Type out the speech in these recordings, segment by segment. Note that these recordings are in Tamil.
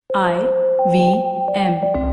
I V M.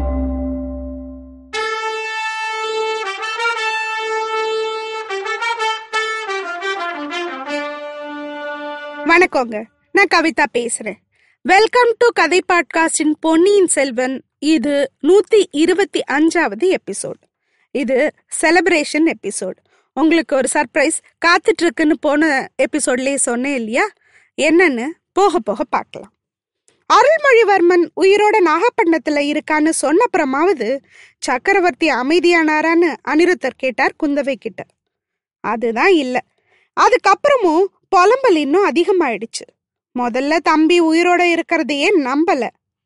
வணக்கங்க நான் கவிதா பேசுறேன் வெல்கம் டு கதை பாட்காஸ்டின் பொன்னியின் செல்வன் இது நூத்தி இருபத்தி அஞ்சாவது எபிசோட் இது செலிப்ரேஷன் எபிசோட் உங்களுக்கு ஒரு சர்ப்ரைஸ் காத்துட்டு இருக்குன்னு போன எபிசோட்லயே சொன்னேன் இல்லையா என்னன்னு போக போக பார்க்கலாம் அருள்மொழிவர்மன் உயிரோட நாகப்பட்டினத்துல இருக்கான்னு சொன்னப்புறமாவது சக்கரவர்த்தி அமைதியானாரான்னு அனிருத்தர் கேட்டார் குந்தவை கிட்ட அதுதான் இல்ல அதுக்கப்புறமும் புலம்பல் இன்னும் அதிகமாயிடுச்சு முதல்ல தம்பி உயிரோட இருக்கிறதையே நம்பல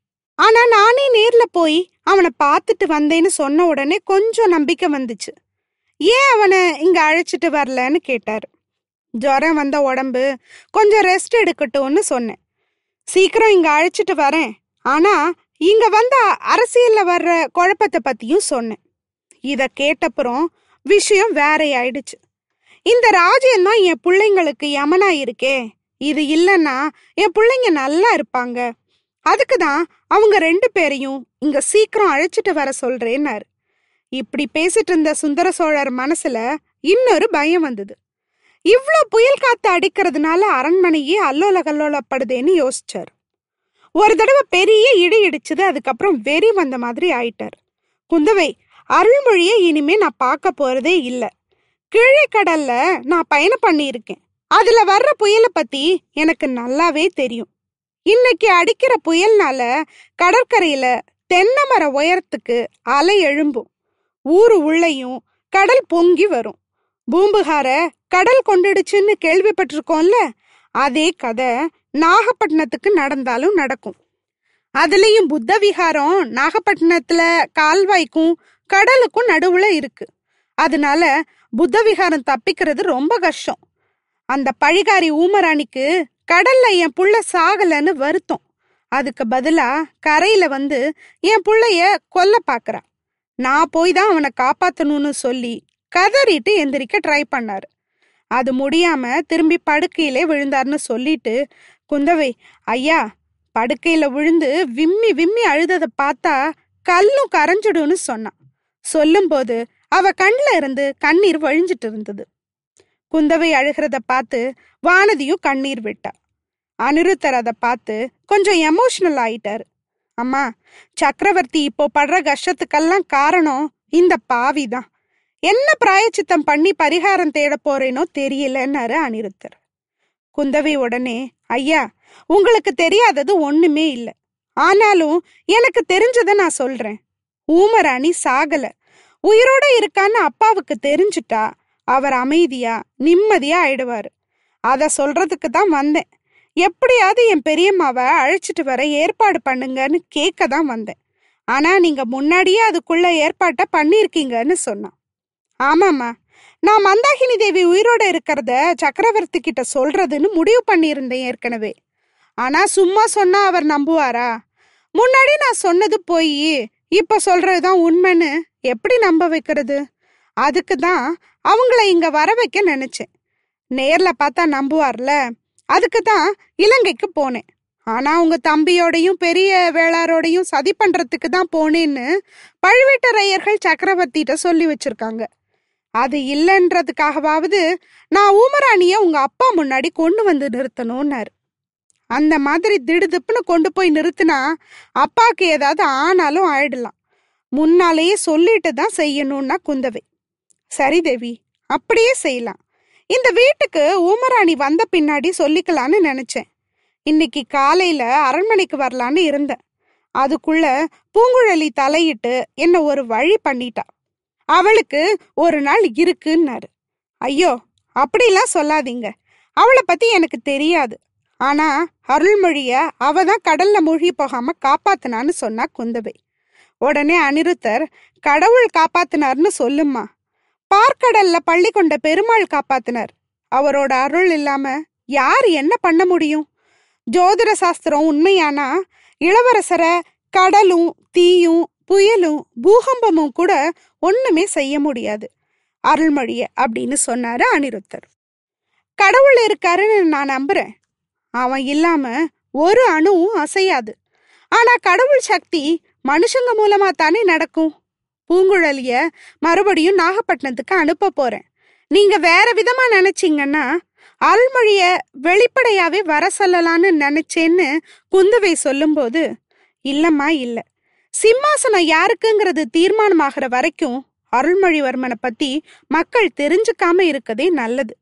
ஆனா நானே நேர்ல போய் அவனை பார்த்துட்டு வந்தேன்னு சொன்ன உடனே கொஞ்சம் நம்பிக்கை வந்துச்சு ஏன் அவனை இங்க அழைச்சிட்டு வரலன்னு கேட்டாரு ஜுரம் வந்த உடம்பு கொஞ்சம் ரெஸ்ட் எடுக்கட்டும்னு சொன்னேன் சீக்கிரம் இங்க அழைச்சிட்டு வரேன் ஆனா இங்க வந்த அரசியல்ல வர்ற குழப்பத்தை பத்தியும் சொன்னேன் இத கேட்டப்புறம் விஷயம் வேற ஆயிடுச்சு இந்த ராஜ்யம் தான் என் பிள்ளைங்களுக்கு யமனா இருக்கே இது இல்லைன்னா என் பிள்ளைங்க நல்லா இருப்பாங்க அதுக்கு தான் அவங்க ரெண்டு பேரையும் இங்க சீக்கிரம் அழைச்சிட்டு வர சொல்றேன்னாரு இப்படி பேசிட்டு இருந்த சுந்தர சோழர் மனசுல இன்னொரு பயம் வந்தது இவ்ளோ புயல் காத்து அடிக்கிறதுனால அரண்மனையே அல்லோல கல்லோலப்படுதேன்னு யோசிச்சார் ஒரு தடவை பெரிய இடி இடிச்சது அதுக்கப்புறம் வெறி வந்த மாதிரி ஆயிட்டார் குந்தவை அருள்மொழியை இனிமே நான் பார்க்க போறதே இல்ல கீழே கடல்ல நான் பயணம் பண்ணியிருக்கேன் அதுல வர்ற புயலை பத்தி எனக்கு நல்லாவே தெரியும் இன்னைக்கு அடிக்கிற புயல்னால கடற்கரையில தென்னை மர உயரத்துக்கு அலை எழும்பும் ஊரு உள்ளேயும் கடல் பொங்கி வரும் பூம்புகார கடல் கொண்டுடுச்சுன்னு கேள்விப்பட்டிருக்கோம்ல அதே கதை நாகப்பட்டினத்துக்கு நடந்தாலும் நடக்கும் அதுலயும் புத்த விகாரம் நாகப்பட்டினத்துல கால்வாய்க்கும் கடலுக்கும் நடுவுல இருக்கு அதனால புத்த விகாரம் தப்பிக்கிறது ரொம்ப கஷ்டம் அந்த பழிகாரி ஊமராணிக்கு கடல்ல என் புள்ள சாகலன்னு வருத்தம் அதுக்கு பதிலா கரையில வந்து என் புள்ளைய கொல்ல பாக்குறா நான் போய் தான் அவனை காப்பாத்தணும்னு சொல்லி கதறிட்டு எந்திரிக்க ட்ரை பண்ணாரு அது முடியாம திரும்பி படுக்கையிலே விழுந்தாருன்னு சொல்லிட்டு குந்தவை ஐயா படுக்கையில விழுந்து விம்மி விம்மி அழுதத பார்த்தா கல்லும் கரைஞ்சிடும்னு சொன்னான் சொல்லும்போது அவ கண்ல இருந்து கண்ணீர் வழிஞ்சிட்டு இருந்தது குந்தவை அழுகிறத பார்த்து வானதியும் கண்ணீர் விட்டா அனிருத்தர் அதை பார்த்து கொஞ்சம் எமோஷனல் ஆயிட்டாரு அம்மா சக்கரவர்த்தி இப்போ படுற கஷ்டத்துக்கெல்லாம் காரணம் இந்த பாவி தான் என்ன பிராயச்சித்தம் பண்ணி பரிகாரம் தேட போறேனோ தெரியலன்னாரு அனிருத்தர் குந்தவை உடனே ஐயா உங்களுக்கு தெரியாதது ஒண்ணுமே இல்ல ஆனாலும் எனக்கு தெரிஞ்சதை நான் சொல்றேன் ஊமராணி சாகல உயிரோட இருக்கான்னு அப்பாவுக்கு தெரிஞ்சுட்டா அவர் அமைதியா நிம்மதியா ஆயிடுவாரு அத சொல்றதுக்கு தான் வந்தேன் எப்படியாவது என் பெரியம்மாவை அழைச்சிட்டு வர ஏற்பாடு பண்ணுங்கன்னு கேட்க தான் வந்தேன் ஆனா நீங்க முன்னாடியே அதுக்குள்ள ஏற்பாட்டை பண்ணிருக்கீங்கன்னு சொன்னான் ஆமாம்மா நான் மந்தாகினி தேவி உயிரோட இருக்கிறத சக்கரவர்த்தி கிட்ட சொல்றதுன்னு முடிவு பண்ணியிருந்தேன் ஏற்கனவே ஆனா சும்மா சொன்னா அவர் நம்புவாரா முன்னாடி நான் சொன்னது போய் இப்ப சொல்றதுதான் உண்மைன்னு எப்படி நம்ப வைக்கிறது அதுக்கு தான் அவங்கள இங்க வர வைக்க நினைச்சேன் நேர்ல பார்த்தா நம்புவார்ல அதுக்கு தான் இலங்கைக்கு போனேன் ஆனா உங்க தம்பியோடையும் பெரிய வேளாரோடையும் சதி பண்றதுக்கு தான் போனேன்னு பழுவேட்டரையர்கள் சக்கரவர்த்திட்ட சொல்லி வச்சிருக்காங்க அது இல்லைன்றதுக்காகவாவது நான் ஊமராணிய உங்க அப்பா முன்னாடி கொண்டு வந்து நிறுத்தணும்னாரு அந்த மாதிரி திடுதிப்புன்னு கொண்டு போய் நிறுத்தினா அப்பாக்கு ஏதாவது ஆனாலும் ஆயிடலாம் முன்னாலேயே சொல்லிட்டு தான் செய்யணும்னா குந்தவை சரி தேவி அப்படியே செய்யலாம் இந்த வீட்டுக்கு ஊமராணி வந்த பின்னாடி சொல்லிக்கலான்னு நினைச்சேன் இன்னைக்கு காலையில அரண்மனைக்கு வரலான்னு இருந்தேன் அதுக்குள்ள பூங்குழலி தலையிட்டு என்ன ஒரு வழி பண்ணிட்டா அவளுக்கு ஒரு நாள் இருக்குன்னாரு ஐயோ அப்படிலாம் சொல்லாதீங்க அவளை பத்தி எனக்கு தெரியாது ஆனா அருள்மொழிய அவ தான் கடல்ல மூழ்கி போகாம காப்பாத்துனான்னு சொன்னா குந்தவை உடனே அனிருத்தர் கடவுள் காப்பாத்தினார்னு சொல்லுமா பார்க்கடல்ல பள்ளி கொண்ட பெருமாள் காப்பாத்தினார் அவரோட அருள் இல்லாம யார் என்ன பண்ண முடியும் ஜோதிட சாஸ்திரம் உண்மையானா இளவரசரை கடலும் தீயும் புயலும் பூகம்பமும் கூட ஒண்ணுமே செய்ய முடியாது அருள்மொழிய அப்படின்னு சொன்னாரு அனிருத்தர் கடவுள் இருக்காருன்னு நான் நம்புறேன் அவன் இல்லாம ஒரு அணுவும் அசையாது ஆனா கடவுள் சக்தி மனுஷங்க மூலமா தானே நடக்கும் பூங்குழலிய மறுபடியும் நாகப்பட்டினத்துக்கு அனுப்ப போறேன் நீங்க வேற விதமா நினைச்சீங்கன்னா அருள்மொழிய வெளிப்படையாவே வர சொல்லலான்னு நினைச்சேன்னு குந்தவை சொல்லும்போது இல்லம்மா இல்ல சிம்மாசனம் யாருக்குங்கிறது தீர்மானமாகிற வரைக்கும் அருள்மொழிவர்மனை பத்தி மக்கள் தெரிஞ்சுக்காம இருக்கதே நல்லது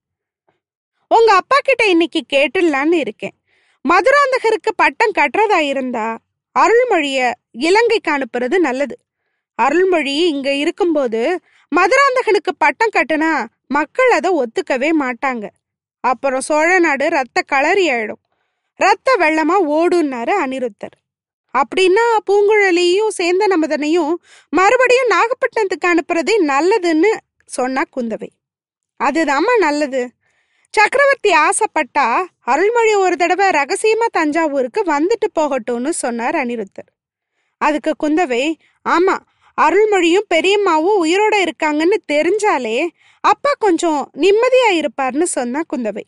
உங்க அப்பா கிட்ட இன்னைக்கு கேட்டுடலான்னு இருக்கேன் மதுராந்தகருக்கு பட்டம் கட்டுறதா இருந்தா அருள்மொழிய இலங்கைக்கு அனுப்புறது நல்லது அருள்மொழி இங்க இருக்கும்போது மதுராந்தகனுக்கு பட்டம் கட்டுனா மக்கள் அதை ஒத்துக்கவே மாட்டாங்க அப்புறம் சோழ நாடு ரத்த களறி ஆயிடும் ரத்த வெள்ளமா ஓடுன்னாரு அனிருத்தர் அப்படின்னா பூங்குழலியும் சேந்த நம்பதனையும் மறுபடியும் நாகப்பட்டினத்துக்கு அனுப்புறதே நல்லதுன்னு சொன்னா குந்தவை அதுதாம்மா நல்லது சக்கரவர்த்தி ஆசைப்பட்டா அருள்மொழி ஒரு தடவை ரகசியமா தஞ்சாவூருக்கு வந்துட்டு போகட்டும்னு சொன்னார் அனிருத்தர் அதுக்கு குந்தவை ஆமா அருள்மொழியும் பெரியம்மாவும் உயிரோட இருக்காங்கன்னு தெரிஞ்சாலே அப்பா கொஞ்சம் நிம்மதியா இருப்பார்னு சொன்னா குந்தவை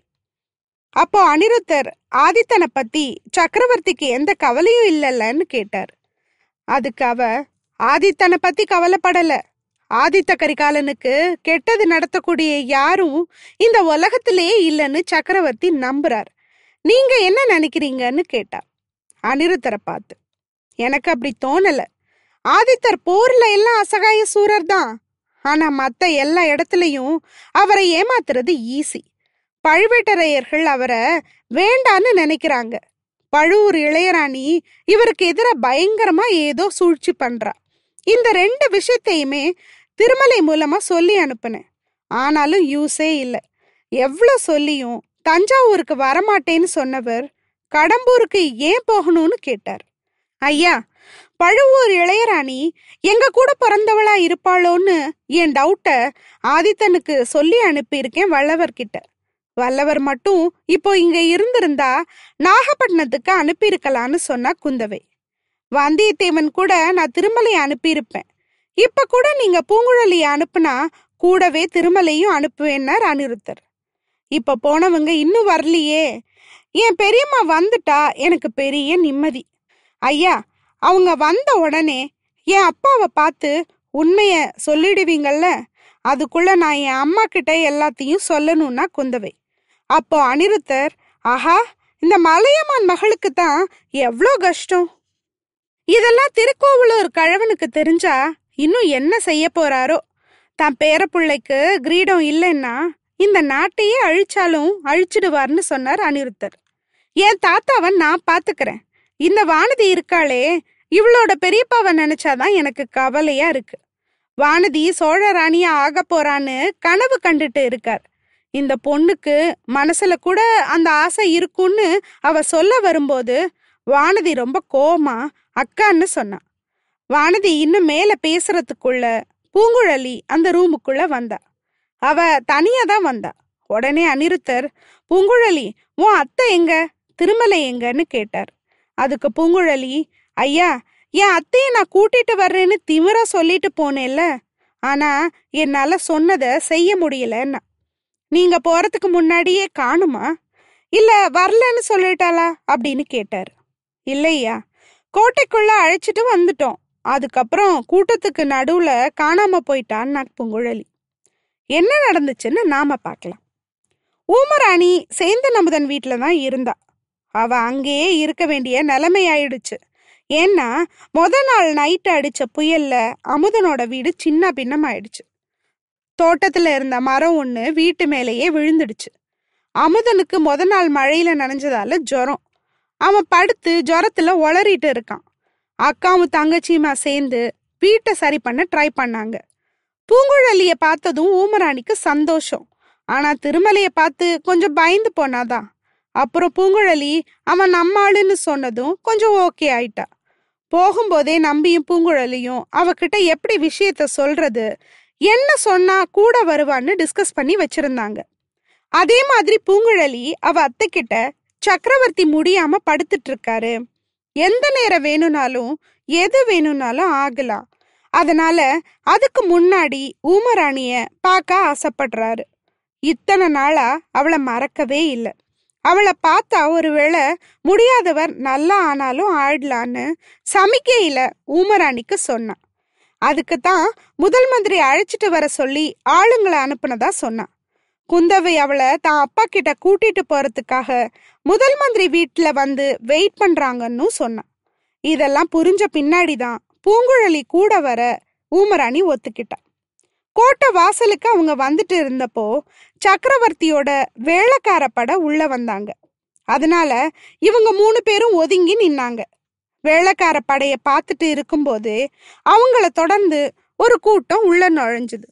அப்போ அனிருத்தர் ஆதித்தனை பத்தி சக்கரவர்த்திக்கு எந்த கவலையும் இல்லைல்லன்னு கேட்டார் அதுக்கு அவ ஆதித்தனை பத்தி கவலைப்படல ஆதித்த கரிகாலனுக்கு கெட்டது நடத்தக்கூடிய யாரும் இந்த உலகத்திலேயே இல்லைன்னு சக்கரவர்த்தி நம்புறார் நீங்க என்ன நினைக்கிறீங்கன்னு கேட்டா அனிருத்தரை பார்த்து எனக்கு அப்படி தோணல ஆதித்தர் போர்ல எல்லாம் அசகாய சூரர் தான் ஆனா மத்த எல்லா இடத்துலயும் அவரை ஏமாத்துறது ஈஸி பழுவேட்டரையர்கள் அவரை வேண்டான்னு நினைக்கிறாங்க பழுவூர் இளையராணி இவருக்கு எதிர பயங்கரமா ஏதோ சூழ்ச்சி பண்றா இந்த ரெண்டு விஷயத்தையுமே திருமலை மூலமா சொல்லி அனுப்புனேன் ஆனாலும் யூஸே இல்லை எவ்வளோ சொல்லியும் தஞ்சாவூருக்கு வரமாட்டேன்னு சொன்னவர் கடம்பூருக்கு ஏன் போகணும்னு கேட்டார் ஐயா பழுவூர் இளையராணி எங்க கூட பிறந்தவளா இருப்பாளோன்னு என் டவுட்டை ஆதித்தனுக்கு சொல்லி அனுப்பியிருக்கேன் வல்லவர்கிட்ட வல்லவர் மட்டும் இப்போ இங்க இருந்திருந்தா நாகப்பட்டினத்துக்கு அனுப்பியிருக்கலான்னு சொன்னா குந்தவை வந்தியத்தேவன் கூட நான் திருமலை அனுப்பியிருப்பேன் இப்ப கூட நீங்க பூங்குழலிய அனுப்புனா கூடவே திருமலையும் அனுப்புவேன்னார் அனிருத்தர் இப்ப போனவங்க இன்னும் வரலையே என் பெரியம்மா வந்துட்டா எனக்கு பெரிய நிம்மதி ஐயா அவங்க வந்த உடனே என் அப்பாவை பார்த்து உண்மைய சொல்லிடுவீங்கல்ல அதுக்குள்ள நான் என் அம்மா கிட்ட எல்லாத்தையும் சொல்லணும்னா குந்தவை அப்போ அனிருத்தர் ஆஹா இந்த மலையமான் மகளுக்கு தான் எவ்வளோ கஷ்டம் இதெல்லாம் திருக்கோவலூர் கழவனுக்கு தெரிஞ்சா இன்னும் என்ன செய்ய போறாரோ தான் பேரப்புள்ளைக்கு கிரீடம் இல்லைன்னா இந்த நாட்டையே அழிச்சாலும் அழிச்சிடுவார்னு சொன்னார் அனிருத்தர் என் தாத்தாவை நான் பாத்துக்கிறேன் இந்த வானதி இருக்காளே இவளோட பெரியப்பாவை நினைச்சாதான் எனக்கு கவலையா இருக்கு வானதி சோழ ராணியா ஆக போறான்னு கனவு கண்டுட்டு இருக்கார் இந்த பொண்ணுக்கு மனசுல கூட அந்த ஆசை இருக்கும்னு அவ சொல்ல வரும்போது வானதி ரொம்ப கோமா அக்கான்னு சொன்னான் வானதி இன்னும் மேல பேசுறதுக்குள்ள பூங்குழலி அந்த ரூமுக்குள்ள வந்தா அவ தனியா தான் வந்தா உடனே அனிருத்தர் பூங்குழலி உன் அத்தை எங்க திருமலை எங்கன்னு கேட்டார் அதுக்கு பூங்குழலி ஐயா என் அத்தையை நான் கூட்டிட்டு வர்றேன்னு திமிரா சொல்லிட்டு போனேன்ல ஆனா என்னால சொன்னதை செய்ய முடியலன்னா நீங்க போறதுக்கு முன்னாடியே காணுமா இல்ல வரலன்னு சொல்லிட்டாளா அப்படின்னு கேட்டாரு இல்லையா கோட்டைக்குள்ள அழைச்சிட்டு வந்துட்டோம் அதுக்கப்புறம் கூட்டத்துக்கு நடுவுல காணாம போயிட்டான் பூங்குழலி என்ன நடந்துச்சுன்னு நாம பார்க்கலாம் ஊமராணி சேந்த நமுதன் வீட்டுல தான் இருந்தா அவ அங்கேயே இருக்க வேண்டிய நிலைமை ஆயிடுச்சு ஏன்னா முத நாள் நைட்டு அடிச்ச புயல்ல அமுதனோட வீடு சின்ன பின்னம் ஆயிடுச்சு தோட்டத்துல இருந்த மரம் ஒண்ணு வீட்டு மேலேயே விழுந்துடுச்சு அமுதனுக்கு முத நாள் மழையில நனைஞ்சதால ஜுரம் அவன் படுத்து ஜுரத்துல உளறிட்டு இருக்கான் அக்காவும் தங்கச்சியுமா சேர்ந்து வீட்டை சரி பண்ண ட்ரை பண்ணாங்க பூங்குழலிய பார்த்ததும் ஊமராணிக்கு சந்தோஷம் ஆனா திருமலைய பார்த்து கொஞ்சம் பயந்து போனாதான் அப்புறம் பூங்குழலி அவன் நம்மாளுன்னு சொன்னதும் கொஞ்சம் ஓகே ஆயிட்டா போகும்போதே நம்பியும் பூங்குழலியும் அவகிட்ட எப்படி விஷயத்த சொல்றது என்ன சொன்னா கூட வருவான்னு டிஸ்கஸ் பண்ணி வச்சிருந்தாங்க அதே மாதிரி பூங்குழலி அவ அத்தை கிட்ட சக்கரவர்த்தி முடியாம படுத்துட்டு இருக்காரு எந்த நேரம் வேணும்னாலும் எது வேணும்னாலும் ஆகலாம் அதனால அதுக்கு முன்னாடி ஊமராணிய பார்க்க ஆசைப்படுறாரு இத்தனை நாளா அவளை மறக்கவே இல்லை அவளை பார்த்தா ஒருவேளை முடியாதவர் நல்லா ஆனாலும் ஆயிடலான்னு சமிக்கையில ஊமராணிக்கு சொன்னான் அதுக்கு தான் முதல் மந்திரி அழைச்சிட்டு வர சொல்லி ஆளுங்களை அனுப்புனதா சொன்னான் குந்தவை அவளை தான் அப்பா கிட்ட கூட்டிட்டு போறதுக்காக முதல் மந்திரி வீட்டுல வந்து வெயிட் பண்றாங்கன்னு சொன்னான் இதெல்லாம் புரிஞ்ச பின்னாடிதான் பூங்குழலி கூட வர ஊமராணி ஒத்துக்கிட்டா கோட்டை வாசலுக்கு அவங்க வந்துட்டு இருந்தப்போ சக்கரவர்த்தியோட வேளக்கார பட உள்ள வந்தாங்க அதனால இவங்க மூணு பேரும் ஒதுங்கி நின்னாங்க வேளக்கார படைய பார்த்துட்டு இருக்கும்போது அவங்கள தொடர்ந்து ஒரு கூட்டம் உள்ள நுழைஞ்சுது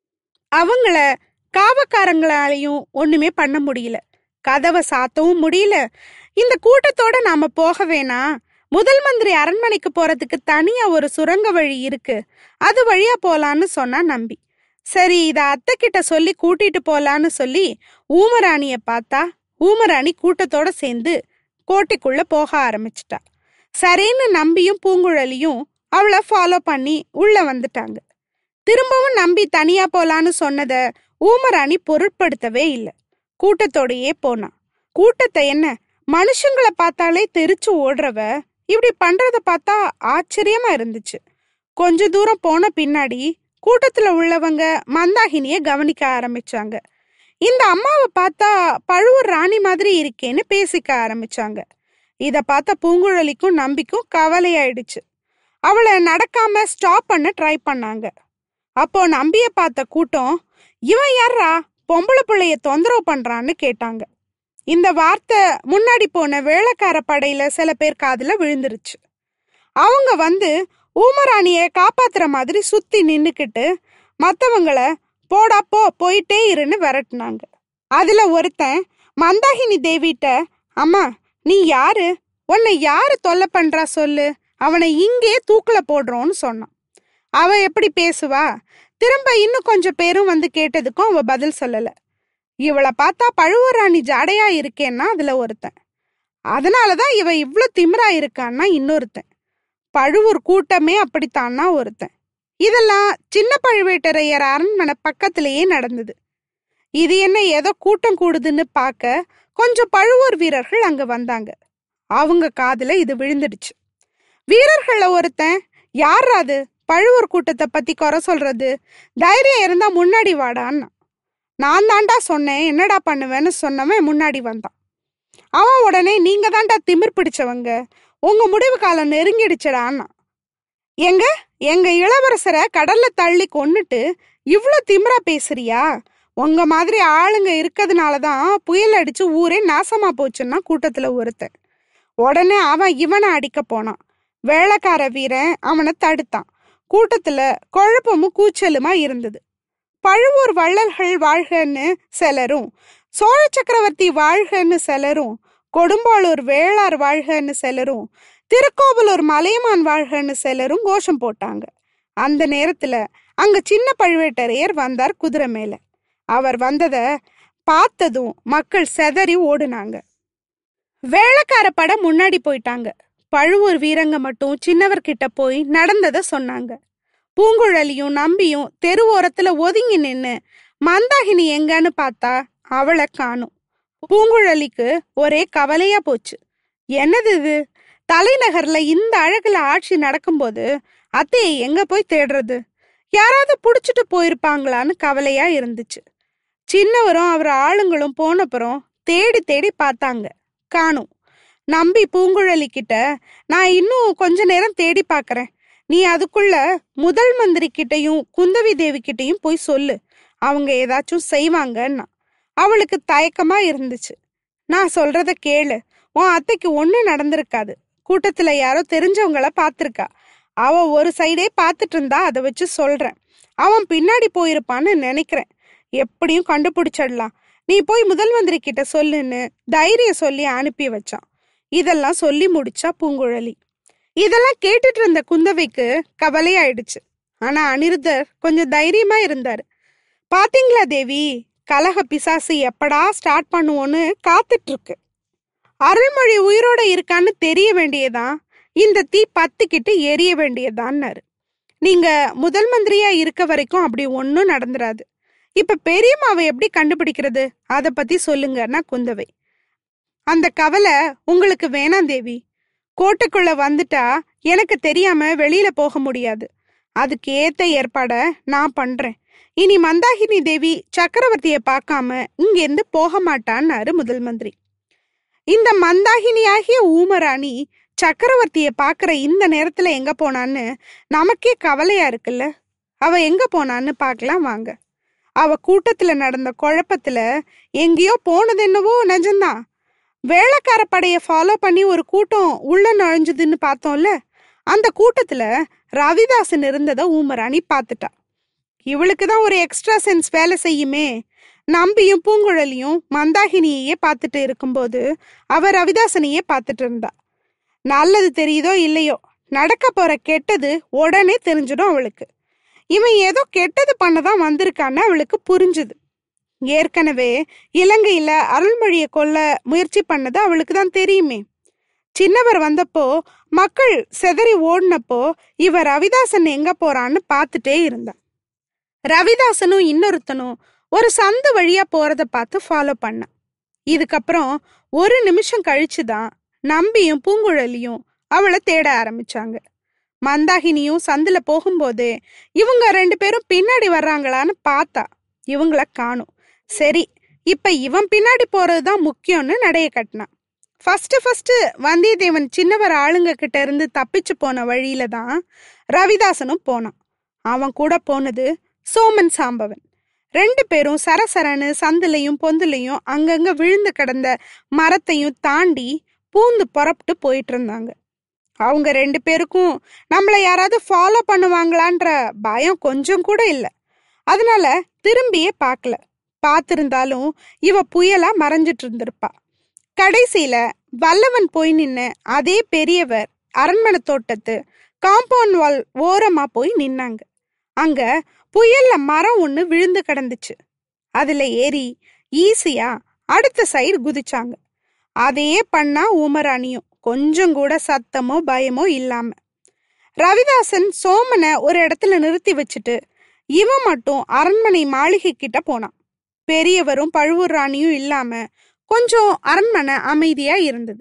அவங்கள காவக்காரங்களாலையும் ஒண்ணுமே பண்ண முடியல கதவை சாத்தவும் முடியல இந்த கூட்டத்தோட நாம போக வேணாம் முதல் மந்திரி அரண்மனைக்கு போறதுக்கு தனியா ஒரு சுரங்க வழி இருக்கு அது வழியா போலான்னு சொன்னா நம்பி சரி இத அத்தை கிட்ட சொல்லி கூட்டிட்டு போலான்னு சொல்லி ஊமராணிய பார்த்தா ஊமராணி கூட்டத்தோட சேர்ந்து கோட்டைக்குள்ள போக ஆரம்பிச்சிட்டா சரின்னு நம்பியும் பூங்குழலியும் அவளை ஃபாலோ பண்ணி உள்ள வந்துட்டாங்க திரும்பவும் நம்பி தனியா போலான்னு சொன்னத ஊமராணி பொருட்படுத்தவே இல்லை கூட்டத்தோடயே போனான் கூட்டத்தை என்ன மனுஷங்களை பார்த்தாலே தெரிச்சு ஓடுறவ இப்படி பண்றத பார்த்தா ஆச்சரியமா இருந்துச்சு கொஞ்ச தூரம் போன பின்னாடி கூட்டத்துல உள்ளவங்க மந்தாகினிய கவனிக்க ஆரம்பிச்சாங்க இந்த அம்மாவை பார்த்தா பழுவூர் ராணி மாதிரி இருக்கேன்னு பேசிக்க ஆரம்பிச்சாங்க இத பார்த்த பூங்குழலிக்கும் நம்பிக்கும் கவலையாயிடுச்சு அவளை நடக்காம ஸ்டாப் பண்ண ட்ரை பண்ணாங்க அப்போ நம்பிய பார்த்த கூட்டம் இவன் யாரா பொம்பளை பிள்ளைய தொந்தரவு பண்றான்னு கேட்டாங்க இந்த வார்த்தை முன்னாடி போன வேளக்கார படையில சில பேர் காதுல விழுந்துருச்சு அவங்க வந்து ஊமராணிய காப்பாத்துற மாதிரி சுத்தி நின்னுக்கிட்டு மத்தவங்கள போடா போ போயிட்டே இருன்னு விரட்டுனாங்க அதுல ஒருத்தன் மந்தாகினி தேவிட்ட அம்மா நீ யாரு உன்னை யாரு தொல்லை பண்றா சொல்லு அவனை இங்கே தூக்குல போடுறோன்னு சொன்னான் அவ எப்படி பேசுவா திரும்ப இன்னும் கொஞ்சம் பேரும் வந்து கேட்டதுக்கும் அவ பதில் சொல்லல இவளை பார்த்தா பழுவூராணி ஜாடையா இருக்கேன்னா அதுல ஒருத்தன் அதனாலதான் இவ இவ்ளோ திமிரா இருக்கான்னா இன்னொருத்தன் பழுவூர் கூட்டமே அப்படித்தான்னா ஒருத்தன் இதெல்லாம் சின்ன பழுவேட்டரையர் அரண்மனை பக்கத்திலேயே நடந்தது இது என்ன ஏதோ கூட்டம் கூடுதுன்னு பார்க்க கொஞ்சம் பழுவூர் வீரர்கள் அங்க வந்தாங்க அவங்க காதுல இது விழுந்துடுச்சு வீரர்கள்ல ஒருத்தன் யார் அது பழுவூர் கூட்டத்தை பத்தி குறை சொல்றது தைரியம் இருந்தா முன்னாடி வாடான்னா நான் தாண்டா சொன்னேன் என்னடா பண்ணுவேன்னு சொன்னவன் முன்னாடி வந்தான் அவன் உடனே நீங்க தாண்டா திமிர் பிடிச்சவங்க உங்க முடிவு காலம் நெருங்கிடுச்சடான்னா எங்க எங்க இளவரசரை கடல்ல தள்ளி கொன்னுட்டு இவ்ளோ திமிரா பேசுறியா உங்க மாதிரி ஆளுங்க இருக்கிறதுனால தான் புயல் அடிச்சு ஊரே நாசமா போச்சுன்னா கூட்டத்துல ஒருத்தன் உடனே அவன் இவனை அடிக்க போனான் வேளக்கார வீரன் அவனை தடுத்தான் கூட்டத்துல குழப்பமும் கூச்சலுமா இருந்தது பழுவூர் வள்ளல்கள் வாழ்கன்னு சிலரும் சோழ சக்கரவர்த்தி வாழ்கன்னு சிலரும் கொடும்பாளூர் வேளார் வாழ்கன்னு சிலரும் திருக்கோவலூர் மலையமான் வாழ்கன்னு சிலரும் கோஷம் போட்டாங்க அந்த நேரத்துல அங்க சின்ன பழுவேட்டரையர் வந்தார் குதிரை மேல அவர் வந்தத பார்த்ததும் மக்கள் செதறி ஓடுனாங்க வேளக்கார படம் முன்னாடி போயிட்டாங்க பழுவூர் வீரங்க மட்டும் சின்னவர்கிட்ட போய் நடந்தத சொன்னாங்க பூங்குழலியும் நம்பியும் தெருவோரத்துல ஒதுங்கி நின்னு மந்தாகினி எங்கன்னு பார்த்தா அவளை காணும் பூங்குழலிக்கு ஒரே கவலையா போச்சு என்னது இது தலைநகர்ல இந்த அழகுல ஆட்சி நடக்கும்போது அத்தையை எங்க போய் தேடுறது யாராவது புடிச்சிட்டு போயிருப்பாங்களான்னு கவலையா இருந்துச்சு சின்னவரும் அவர் ஆளுங்களும் போனப்புறம் தேடி தேடி பார்த்தாங்க காணும் நம்பி பூங்குழலி கிட்ட நான் இன்னும் கொஞ்ச நேரம் தேடி பார்க்கறேன் நீ அதுக்குள்ள முதல் மந்திரி கிட்டயும் குந்தவி தேவி கிட்டயும் போய் சொல்லு அவங்க ஏதாச்சும் செய்வாங்கன்னா அவளுக்கு தயக்கமா இருந்துச்சு நான் சொல்றத கேளு உன் அத்தைக்கு ஒண்ணும் நடந்திருக்காது கூட்டத்துல யாரோ தெரிஞ்சவங்கள பார்த்திருக்கா அவ ஒரு சைடே பார்த்துட்டு இருந்தா அதை வச்சு சொல்றேன் அவன் பின்னாடி போயிருப்பான்னு நினைக்கிறேன் எப்படியும் கண்டுபிடிச்சிடலாம் நீ போய் முதல் மந்திரி கிட்ட சொல்லுன்னு தைரியம் சொல்லி அனுப்பி வச்சான் இதெல்லாம் சொல்லி முடிச்சா பூங்குழலி இதெல்லாம் கேட்டுட்டு இருந்த குந்தவைக்கு கவலையாயிடுச்சு ஆனா அனிருத்தர் கொஞ்சம் தைரியமா இருந்தாரு பாத்தீங்களா தேவி கலக பிசாசு எப்படா ஸ்டார்ட் பண்ணுவோன்னு காத்துட்டு இருக்கு அருள்மொழி உயிரோட இருக்கான்னு தெரிய வேண்டியதான் இந்த தீ பத்துக்கிட்டு எரிய வேண்டியதான்னாரு நீங்க முதல் மந்திரியா இருக்க வரைக்கும் அப்படி ஒன்றும் நடந்துராது இப்ப பெரியம்மாவை எப்படி கண்டுபிடிக்கிறது அதை பத்தி சொல்லுங்கன்னா குந்தவை அந்த கவலை உங்களுக்கு வேணாம் தேவி கோட்டைக்குள்ள வந்துட்டா எனக்கு தெரியாம வெளியில போக முடியாது அதுக்கு ஏத்த ஏற்பாட நான் பண்றேன் இனி மந்தாகினி தேவி சக்கரவர்த்திய பார்க்காம இங்கிருந்து போக மாட்டான்னாரு முதல் மந்திரி இந்த மந்தாகினியாகிய ஊமராணி சக்கரவர்த்திய பாக்குற இந்த நேரத்துல எங்க போனான்னு நமக்கே கவலையா இருக்குல்ல அவ எங்க போனான்னு பார்க்கலாம் வாங்க அவ கூட்டத்துல நடந்த குழப்பத்துல எங்கேயோ போனது என்னவோ நிஜம்தான் வேளக்கார படைய ஃபாலோ பண்ணி ஒரு கூட்டம் உள்ள நுழைஞ்சதுன்னு பார்த்தோம்ல அந்த கூட்டத்துல ரவிதாசன் இருந்ததை ஊமராணி பார்த்துட்டா இவளுக்கு தான் ஒரு எக்ஸ்ட்ரா சென்ஸ் வேலை செய்யுமே நம்பியும் பூங்குழலியும் மந்தாகினியையே பார்த்துட்டு இருக்கும்போது அவ ரவிதாசனையே பார்த்துட்டு இருந்தா நல்லது தெரியுதோ இல்லையோ நடக்க போற கெட்டது உடனே தெரிஞ்சிடும் அவளுக்கு இவன் ஏதோ கெட்டது பண்ணதான் வந்திருக்கான்னு அவளுக்கு புரிஞ்சுது ஏற்கனவே இலங்கையில அருள்மொழிய கொல்ல முயற்சி பண்ணது அவளுக்கு தான் தெரியுமே சின்னவர் வந்தப்போ மக்கள் செதறி ஓடினப்போ இவ ரவிதாசன் எங்க போறான்னு பார்த்துட்டே இருந்தா ரவிதாசனும் இன்னொருத்தனும் ஒரு சந்து வழியா போறத பார்த்து ஃபாலோ பண்ணான் இதுக்கப்புறம் ஒரு நிமிஷம் கழிச்சுதான் நம்பியும் பூங்குழலியும் அவளை தேட ஆரம்பிச்சாங்க மந்தாகினியும் சந்துல போகும்போதே இவங்க ரெண்டு பேரும் பின்னாடி வர்றாங்களான்னு பார்த்தா இவங்கள காணும் சரி இப்ப இவன் பின்னாடி போறதுதான் முக்கியம்னு நடைய கட்டினான் ஃபர்ஸ்ட் ஃபர்ஸ்ட் வந்தியத்தேவன் சின்னவர் ஆளுங்க கிட்ட இருந்து தப்பிச்சு போன வழியில தான் ரவிதாசனும் போனான் அவன் கூட போனது சோமன் சாம்பவன் ரெண்டு பேரும் சரசரன்னு சந்துலையும் பொந்துலையும் அங்கங்க விழுந்து கிடந்த மரத்தையும் தாண்டி பூந்து புறப்பட்டு போயிட்டு இருந்தாங்க அவங்க ரெண்டு பேருக்கும் நம்மளை யாராவது ஃபாலோ பண்ணுவாங்களான்ற பயம் கொஞ்சம் கூட இல்லை அதனால திரும்பியே பார்க்கல பார்த்திருந்தாலும் இவ புயலா மறைஞ்சிட்டு இருந்திருப்பா கடைசியில வல்லவன் போய் நின்னு அதே பெரியவர் அரண்மனை தோட்டத்து காம்பவுண்ட் வால் ஓரமா போய் நின்னாங்க அங்க புயல்ல மரம் ஒண்ணு விழுந்து கிடந்துச்சு அதுல ஏறி ஈஸியா அடுத்த சைடு குதிச்சாங்க அதையே பண்ணா உமராணியும் கொஞ்சம் கூட சத்தமோ பயமோ இல்லாம ரவிதாசன் சோமனை ஒரு இடத்துல நிறுத்தி வச்சுட்டு இவன் மட்டும் அரண்மனை மாளிகை கிட்ட போனான் பெரியவரும் பழுவூர் ராணியும் இல்லாம கொஞ்சம் அரண்மனை அமைதியா இருந்தது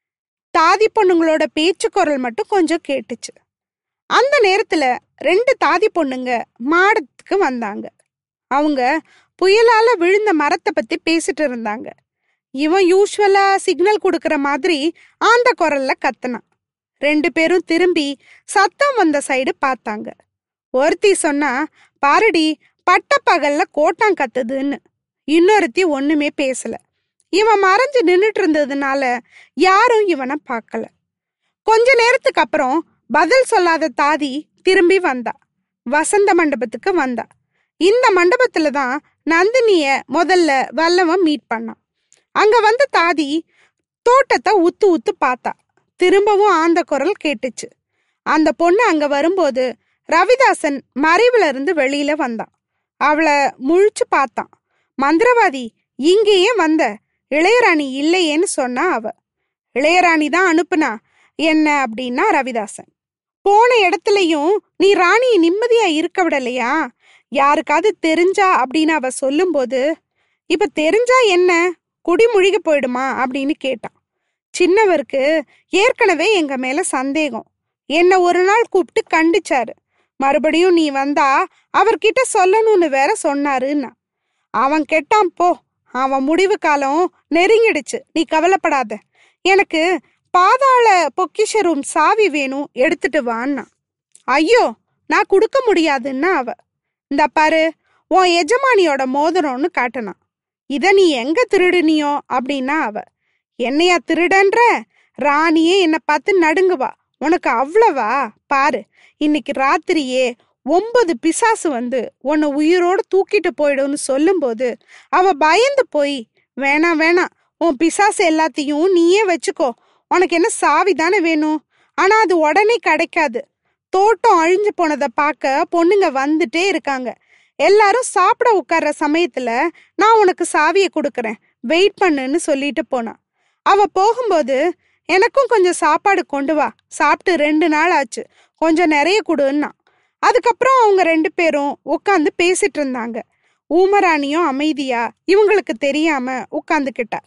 தாதி பொண்ணுங்களோட பேச்சு குரல் மட்டும் கொஞ்சம் கேட்டுச்சு அந்த நேரத்துல ரெண்டு தாதி பொண்ணுங்க மாடத்துக்கு வந்தாங்க அவங்க புயலால விழுந்த மரத்தை பத்தி பேசிட்டு இருந்தாங்க இவன் யூஸ்வலா சிக்னல் கொடுக்கற மாதிரி ஆந்த குரல்ல கத்துனான் ரெண்டு பேரும் திரும்பி சத்தம் வந்த சைடு பார்த்தாங்க ஒருத்தி சொன்னா பாருடி பட்ட பகல்ல கோட்டான் கத்துதுன்னு இன்னொருத்தி ஒண்ணுமே பேசல இவன் மறைஞ்சு நின்னுட்டு இருந்ததுனால யாரும் இவனை பார்க்கல கொஞ்ச நேரத்துக்கு அப்புறம் பதில் சொல்லாத தாதி திரும்பி வந்தா வசந்த மண்டபத்துக்கு வந்தா இந்த மண்டபத்துல தான் நந்தினிய முதல்ல வல்லவன் மீட் பண்ணான் அங்க வந்த தாதி தோட்டத்தை உத்து உத்து பார்த்தா திரும்பவும் ஆந்த குரல் கேட்டுச்சு அந்த பொண்ணு அங்க வரும்போது ரவிதாசன் மறைவுல இருந்து வெளியில வந்தான் அவளை முழிச்சு பார்த்தான் மந்திரவாதி இங்கேயே வந்த இளையராணி இல்லையேன்னு சொன்னா அவ இளையராணி தான் அனுப்புனா என்ன அப்படின்னா ரவிதாசன் போன இடத்துலயும் நீ ராணியை நிம்மதியா இருக்க விடலையா யாருக்காவது தெரிஞ்சா அப்படின்னு அவ சொல்லும்போது இப்ப தெரிஞ்சா என்ன குடி முழுகி போயிடுமா அப்படின்னு கேட்டான் சின்னவருக்கு ஏற்கனவே எங்க மேல சந்தேகம் என்ன ஒரு நாள் கூப்பிட்டு கண்டிச்சாரு மறுபடியும் நீ வந்தா அவர்கிட்ட சொல்லணும்னு வேற சொன்னாருன்னா அவன் கெட்டான் போ அவன் முடிவு காலம் நெருங்கிடுச்சு நீ கவலைப்படாத எனக்கு பாதாள பொக்கிஷ ரூம் சாவி வேணும் எடுத்துட்டு வான்னா ஐயோ நான் கொடுக்க முடியாதுன்னா அவ இந்த பாரு உன் எஜமானியோட மோதிரம்னு காட்டினான் இத நீ எங்க திருடுனியோ அப்படின்னா அவ என்னையா திருடன்ற ராணியே என்னை பார்த்து நடுங்குவா உனக்கு அவ்வளவா பாரு இன்னைக்கு ராத்திரியே ஒன்பது பிசாசு வந்து உன்னை உயிரோட தூக்கிட்டு போயிடும்னு சொல்லும்போது அவ பயந்து போய் வேணாம் வேணாம் உன் பிசாசு எல்லாத்தையும் நீயே வச்சுக்கோ உனக்கு என்ன சாவி தானே வேணும் ஆனா அது உடனே கிடைக்காது தோட்டம் அழிஞ்சு போனதை பார்க்க பொண்ணுங்க வந்துட்டே இருக்காங்க எல்லாரும் சாப்பிட உட்கார்ற சமயத்துல நான் உனக்கு சாவியை கொடுக்கறேன் வெயிட் பண்ணுன்னு சொல்லிட்டு போனான் அவ போகும்போது எனக்கும் கொஞ்சம் சாப்பாடு கொண்டு வா சாப்பிட்டு ரெண்டு நாள் ஆச்சு கொஞ்சம் நிறைய கொடுன்னா அதுக்கப்புறம் அவங்க ரெண்டு பேரும் உட்காந்து பேசிட்டு இருந்தாங்க ஊமராணியும் அமைதியா இவங்களுக்கு தெரியாம உட்காந்துக்கிட்டா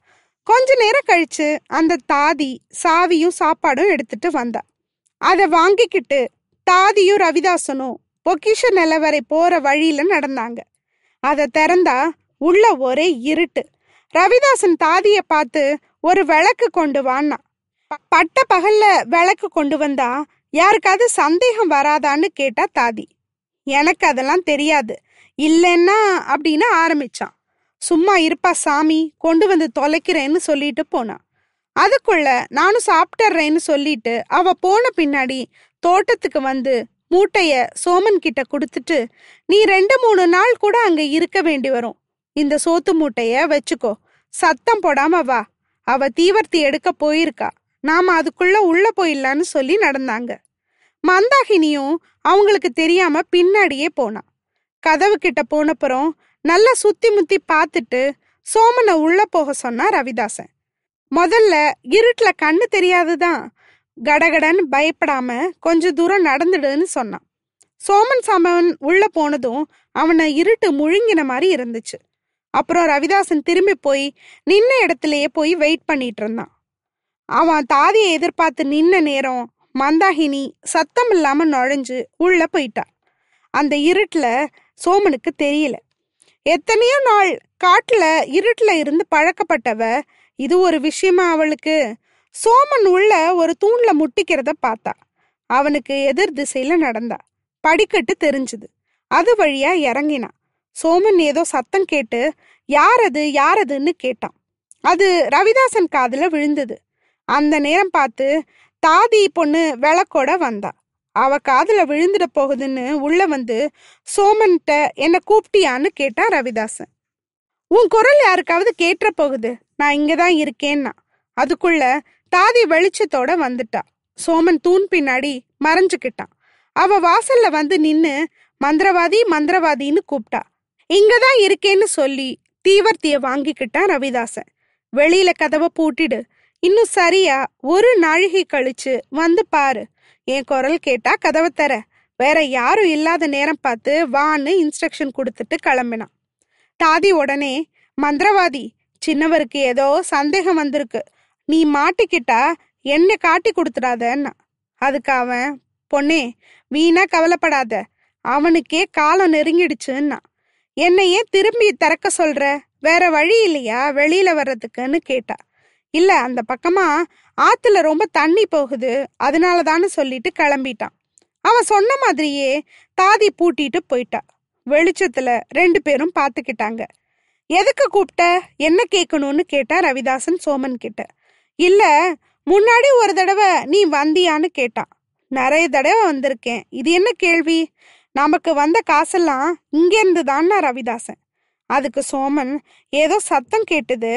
கொஞ்ச நேரம் கழிச்சு அந்த தாதி சாவியும் சாப்பாடும் எடுத்துட்டு வந்தா அதை வாங்கிக்கிட்டு தாதியும் ரவிதாசனும் பொக்கிஷ நிலவரை போற வழியில நடந்தாங்க அதை திறந்தா உள்ள ஒரே இருட்டு ரவிதாசன் தாதிய பார்த்து ஒரு விளக்கு கொண்டு வான்னா ப- பட்ட பகல்ல விளக்கு கொண்டு வந்தா யாருக்காவது சந்தேகம் வராதான்னு கேட்டா தாதி எனக்கு அதெல்லாம் தெரியாது இல்லைன்னா அப்படின்னு ஆரம்பிச்சான் சும்மா இருப்பா சாமி கொண்டு வந்து தொலைக்கிறேன்னு சொல்லிட்டு போனான் அதுக்குள்ள நானும் சாப்பிட்டுறேன்னு சொல்லிட்டு அவ போன பின்னாடி தோட்டத்துக்கு வந்து மூட்டைய சோமன் கிட்ட கொடுத்துட்டு நீ ரெண்டு மூணு நாள் கூட அங்க இருக்க வேண்டி வரும் இந்த சோத்து மூட்டைய வச்சுக்கோ சத்தம் போடாம வா அவ தீவர்த்தி எடுக்க போயிருக்கா நாம அதுக்குள்ள உள்ள போயிடலான்னு சொல்லி நடந்தாங்க மந்தாகினியும் அவங்களுக்கு தெரியாம பின்னாடியே போனான் கதவு கிட்ட போனப்புறம் நல்லா சுத்தி முத்தி பார்த்துட்டு சோமனை உள்ள போக சொன்னா ரவிதாசன் முதல்ல இருட்டுல கண்ணு தெரியாதுதான் கடகடன்னு பயப்படாம கொஞ்ச தூரம் நடந்துடுன்னு சொன்னான் சோமன் சாமன் உள்ள போனதும் அவனை இருட்டு முழுங்கின மாதிரி இருந்துச்சு அப்புறம் ரவிதாசன் திரும்பி போய் நின்ன இடத்துலயே போய் வெயிட் பண்ணிட்டு இருந்தான் அவன் தாதியை எதிர்பார்த்து நின்ன நேரம் மந்தாகினி சத்தம் இல்லாம நுழைஞ்சு உள்ள போயிட்டா அந்த இருட்டுல சோமனுக்கு தெரியல எத்தனையோ நாள் காட்டுல இருட்டுல இருந்து பழக்கப்பட்டவ இது ஒரு விஷயமா அவளுக்கு சோமன் உள்ள ஒரு தூண்ல முட்டிக்கிறத பார்த்தா அவனுக்கு எதிர் திசையில நடந்தா படிக்கட்டு தெரிஞ்சுது அது வழியா இறங்கினான் சோமன் ஏதோ சத்தம் கேட்டு யாரது யாரதுன்னு கேட்டான் அது ரவிதாசன் காதுல விழுந்தது அந்த நேரம் பார்த்து தாதி பொண்ணு விளக்கோட வந்தா அவ காதுல விழுந்துட போகுதுன்னு உள்ள வந்து சோமன்கிட்ட என்ன கூப்பிட்டியான்னு கேட்டான் ரவிதாசன் உன் குரல் யாருக்காவது கேட்டுற போகுது நான் இங்கதான் இருக்கேன்னா அதுக்குள்ள தாதி வெளிச்சத்தோட வந்துட்டா சோமன் தூண் பின்னாடி மறைஞ்சுக்கிட்டான் அவ வாசல்ல வந்து நின்னு மந்திரவாதி மந்திரவாதின்னு கூப்பிட்டா இங்கதான் இருக்கேன்னு சொல்லி தீவர்த்திய வாங்கிக்கிட்டான் ரவிதாசன் வெளியில கதவை பூட்டிடு இன்னும் சரியா ஒரு நாழிகை கழிச்சு வந்து பாரு என் குரல் கேட்டா கதவை தர வேற யாரும் இல்லாத நேரம் பார்த்து வான்னு இன்ஸ்ட்ரக்ஷன் கொடுத்துட்டு கிளம்பினான் தாதி உடனே மந்திரவாதி சின்னவருக்கு ஏதோ சந்தேகம் வந்திருக்கு நீ மாட்டிக்கிட்டா என்ன காட்டி கொடுத்துடாதன்னா அதுக்கு அவன் பொண்ணே வீணா கவலைப்படாத அவனுக்கே காலம் நெருங்கிடுச்சுன்னா என்னையே திரும்பி திறக்க சொல்ற வேற வழி இல்லையா வெளியில வர்றதுக்குன்னு கேட்டா இல்ல அந்த பக்கமா ஆத்துல ரொம்ப தண்ணி போகுது அதனால தானே சொல்லிட்டு கிளம்பிட்டான் அவன் சொன்ன மாதிரியே தாதி பூட்டிட்டு போயிட்டா வெளிச்சத்துல ரெண்டு பேரும் பார்த்துக்கிட்டாங்க எதுக்கு கூப்பிட்ட என்ன கேட்கணும்னு கேட்டா ரவிதாசன் சோமன் கிட்ட இல்ல முன்னாடி ஒரு தடவை நீ வந்தியான்னு கேட்டான் நிறைய தடவை வந்திருக்கேன் இது என்ன கேள்வி நமக்கு வந்த காசெல்லாம் இங்கேருந்து தான்னா ரவிதாசன் அதுக்கு சோமன் ஏதோ சத்தம் கேட்டுது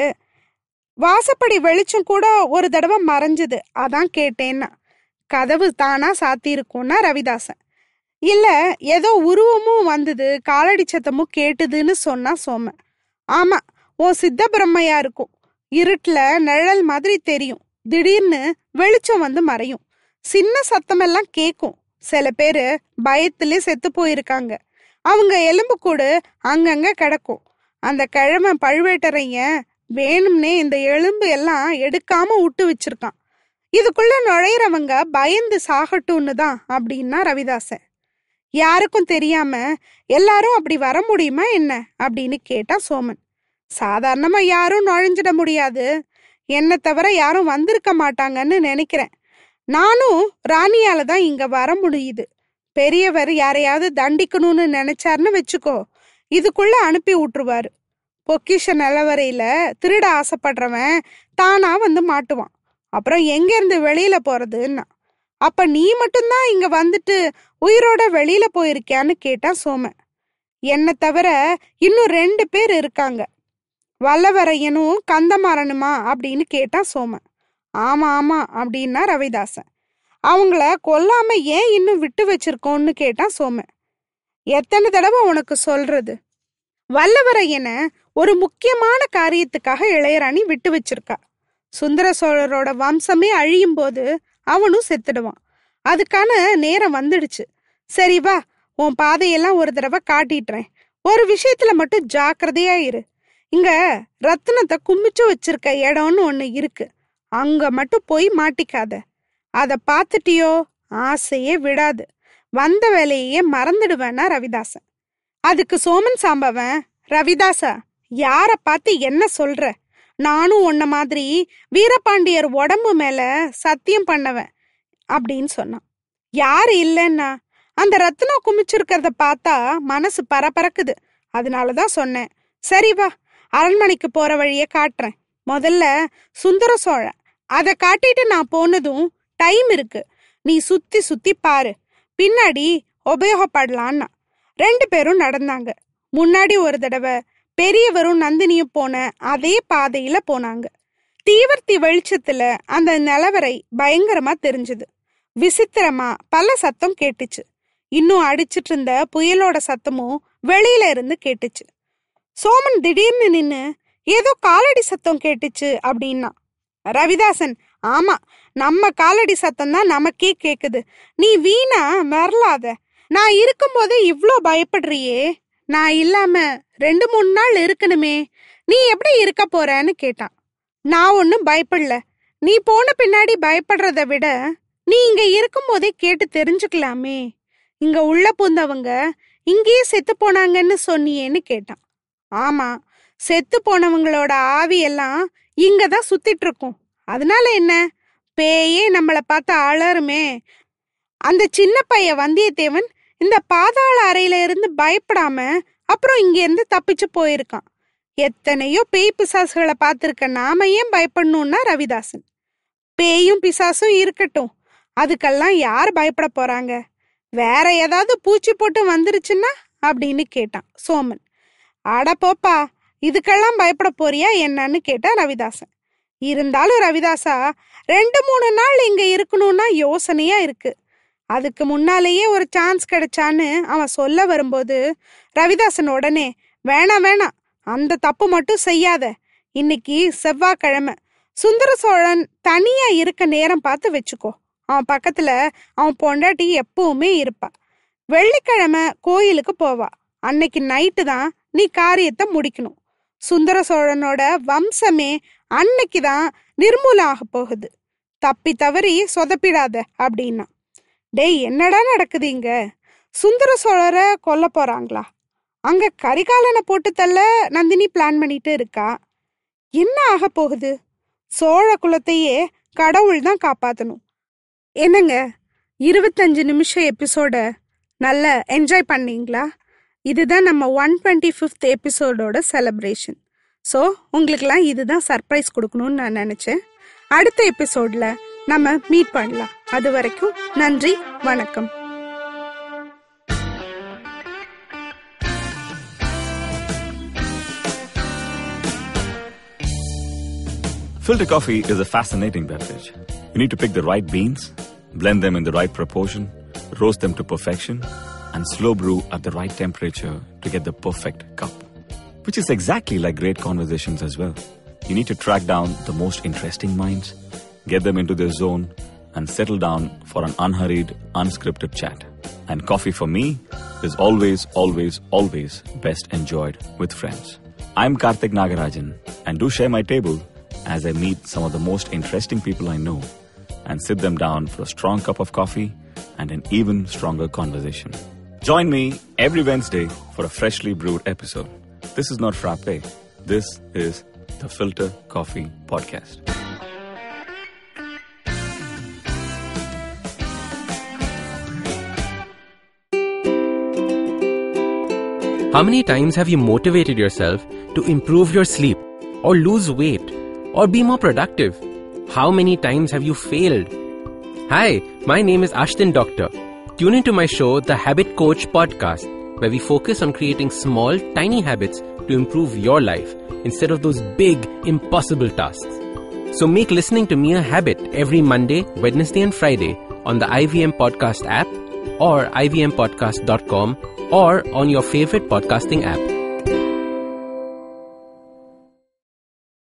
வாசப்படி வெளிச்சம் கூட ஒரு தடவை மறைஞ்சது அதான் கேட்டேன்னா கதவு தானா சாத்தியிருக்கும்னா ரவிதாசன் இல்ல ஏதோ உருவமும் வந்தது காலடி சத்தமும் கேட்டுதுன்னு சொன்னா சோமன் ஆமா உன் சித்த பிரம்மையா இருக்கும் இருட்டுல நிழல் மாதிரி தெரியும் திடீர்னு வெளிச்சம் வந்து மறையும் சின்ன சத்தமெல்லாம் கேக்கும் சில பேரு பயத்திலே செத்து போயிருக்காங்க அவங்க எலும்பு கூடு அங்கங்க கிடக்கும் அந்த கிழமை பழுவேட்டரையன் வேணும்னே இந்த எலும்பு எல்லாம் எடுக்காம விட்டு வச்சிருக்கான் இதுக்குள்ள நுழையிறவங்க பயந்து சாகட்டும்னு தான் அப்படின்னா ரவிதாசன் யாருக்கும் தெரியாம எல்லாரும் அப்படி வர முடியுமா என்ன அப்படின்னு கேட்டா சோமன் சாதாரணமா யாரும் நுழைஞ்சிட முடியாது என்னை தவிர யாரும் வந்திருக்க மாட்டாங்கன்னு நினைக்கிறேன் நானும் ராணியால தான் இங்க வர முடியுது பெரியவர் யாரையாவது தண்டிக்கணும்னு நினைச்சாருன்னு வச்சுக்கோ இதுக்குள்ள அனுப்பி விட்டுருவாரு பொக்கிஷ நிலவரையில திருட ஆசைப்படுறவன் தானா வந்து மாட்டுவான் அப்புறம் எங்க இருந்து வெளியில போறதுன்னா அப்ப நீ மட்டும்தான் இங்க வந்துட்டு உயிரோட வெளியில போயிருக்கியான்னு கேட்டான் சோமன் என்னை தவிர இன்னும் ரெண்டு பேர் இருக்காங்க வல்லவரையனும் கந்தமாறனுமா அப்படின்னு கேட்டான் சோமன் ஆமா ஆமா அப்படின்னா ரவிதாசன் அவங்கள கொல்லாம ஏன் இன்னும் விட்டு வச்சிருக்கோன்னு கேட்டான் சோமன் எத்தனை தடவை உனக்கு சொல்றது வல்லவரையனை ஒரு முக்கியமான காரியத்துக்காக இளையராணி விட்டு வச்சிருக்கா சுந்தர சோழரோட வம்சமே அழியும் போது அவனும் செத்துடுவான் அதுக்கான நேரம் வந்துடுச்சு சரி வா உன் பாதையெல்லாம் ஒரு தடவை காட்டிடுறேன் ஒரு விஷயத்துல மட்டும் ஜாக்கிரதையா இரு இங்க ரத்தினத்தை குமிச்சு வச்சிருக்க இடம்னு ஒண்ணு இருக்கு அங்க மட்டும் போய் மாட்டிக்காத அத பார்த்துட்டியோ ஆசையே விடாது வந்த வேலையே மறந்துடுவேனா ரவிதாசன் அதுக்கு சோமன் சாம்பவன் ரவிதாசா யார பார்த்து என்ன சொல்ற நானும் உன்ன மாதிரி வீரபாண்டியர் உடம்பு மேல சத்தியம் பண்ணவன் அப்படின்னு சொன்னான் யாரு இல்லைன்னா அந்த ரத்னம் குமிச்சிருக்கிறத பார்த்தா மனசு பரபரக்குது அதனாலதான் சொன்னேன் சரி வா அரண்மனைக்கு போற வழிய காட்டுறேன் முதல்ல சுந்தர சோழன் அதை காட்டிட்டு நான் போனதும் டைம் இருக்கு நீ சுத்தி சுத்தி பாரு பின்னாடி உபயோகப்படலான்னா ரெண்டு பேரும் நடந்தாங்க முன்னாடி ஒரு தடவை பெரியவரும் நந்தினியும் போன அதே பாதையில போனாங்க தீவர்த்தி வெளிச்சத்துல அந்த நிலவரை பயங்கரமா தெரிஞ்சது விசித்திரமா பல சத்தம் கேட்டுச்சு இன்னும் அடிச்சிட்டு இருந்த புயலோட சத்தமும் வெளியில இருந்து கேட்டுச்சு சோமன் திடீர்னு நின்னு ஏதோ காலடி சத்தம் கேட்டுச்சு அப்படின்னா ரவிதாசன் ஆமா நம்ம காலடி சத்தம் தான் நமக்கே கேக்குது நீ வீணா வரலாத நான் இருக்கும்போதே இவ்ளோ பயப்படுறியே நான் இல்லாம ரெண்டு மூணு நாள் இருக்கணுமே நீ எப்படி இருக்க போறன்னு கேட்டான் நான் ஒன்னும் பயப்படல நீ போன பின்னாடி பயப்படுறத விட நீ இங்க இருக்கும்போதே கேட்டு தெரிஞ்சுக்கலாமே இங்க உள்ள பூந்தவங்க இங்கேயே செத்து போனாங்கன்னு சொன்னியேன்னு கேட்டான் ஆமா செத்து போனவங்களோட ஆவி எல்லாம் இங்க தான் சுத்திட்டு இருக்கும் அதனால என்ன பேயே நம்மளை பார்த்து அலறுமே அந்த சின்ன பையன் வந்தியத்தேவன் இந்த பாதாள அறையில இருந்து பயப்படாம அப்புறம் இங்க இருந்து தப்பிச்சு போயிருக்கான் எத்தனையோ பேய் பிசாசுகளை பார்த்திருக்க நாம ஏன் பயப்படணும்னா ரவிதாசன் பேயும் பிசாசும் இருக்கட்டும் அதுக்கெல்லாம் யார் பயப்பட போறாங்க வேற ஏதாவது பூச்சி போட்டு வந்துருச்சுன்னா அப்படின்னு கேட்டான் சோமன் அட போப்பா இதுக்கெல்லாம் பயப்பட போறியா என்னன்னு கேட்டா ரவிதாசன் இருந்தாலும் ரவிதாசா ரெண்டு மூணு நாள் இங்க இருக்கணும்னா யோசனையா இருக்கு அதுக்கு முன்னாலேயே ஒரு சான்ஸ் கிடைச்சான்னு அவன் சொல்ல வரும்போது ரவிதாசன் உடனே வேணாம் வேணாம் அந்த தப்பு மட்டும் செய்யாத இன்னைக்கு செவ்வாய்க்கிழமை சுந்தர சோழன் தனியா இருக்க நேரம் பார்த்து வச்சுக்கோ அவன் பக்கத்துல அவன் பொண்டாட்டி எப்பவுமே இருப்பா வெள்ளிக்கிழமை கோயிலுக்கு போவா அன்னைக்கு நைட்டு தான் நீ காரியத்தை முடிக்கணும் சுந்தர சோழனோட வம்சமே அன்னைக்கு தான் நிர்மூலம் ஆக போகுது தப்பி தவறி சொதப்பிடாத அப்படின்னா டேய் என்னடா நடக்குது இங்க சுந்தர சோழரை கொல்ல போறாங்களா அங்க கரிகாலனை போட்டு தள்ள நந்தினி பிளான் பண்ணிட்டு இருக்கா என்ன ஆக போகுது சோழ குலத்தையே கடவுள் தான் காப்பாத்தணும் என்னங்க இருபத்தஞ்சு நிமிஷம் எபிசோட நல்ல என்ஜாய் பண்ணீங்களா இதுதான் நம்ம ஒன் டுவெண்ட்டி ஃபிஃப்த் எபிசோடோட செலப்ரேஷன் ஸோ உங்களுக்கெல்லாம் இதுதான் சர்ப்ரைஸ் கொடுக்கணும்னு நான் நினச்சேன் அடுத்த எபிசோட்ல நம்ம மீட் பண்ணலாம் அது வரைக்கும் நன்றி வணக்கம் Filter coffee is a fascinating beverage. You need to pick the right beans, blend them in the right proportion, roast them to perfection, and slow brew at the right temperature to get the perfect cup. Which is exactly like great conversations as well. You need to track down the most interesting minds, get them into their zone, and settle down for an unhurried, unscripted chat. And coffee for me is always, always, always best enjoyed with friends. I'm Karthik Nagarajan, and do share my table as I meet some of the most interesting people I know and sit them down for a strong cup of coffee and an even stronger conversation. Join me every Wednesday for a freshly brewed episode. This is not Frappe. This is the Filter Coffee Podcast. How many times have you motivated yourself to improve your sleep, or lose weight, or be more productive? How many times have you failed? Hi, my name is Ashton Doctor. Tune into my show, The Habit Coach Podcast, where we focus on creating small, tiny habits to improve your life instead of those big, impossible tasks. So make listening to me a habit every Monday, Wednesday, and Friday on the IVM Podcast app or ivmpodcast.com or on your favorite podcasting app.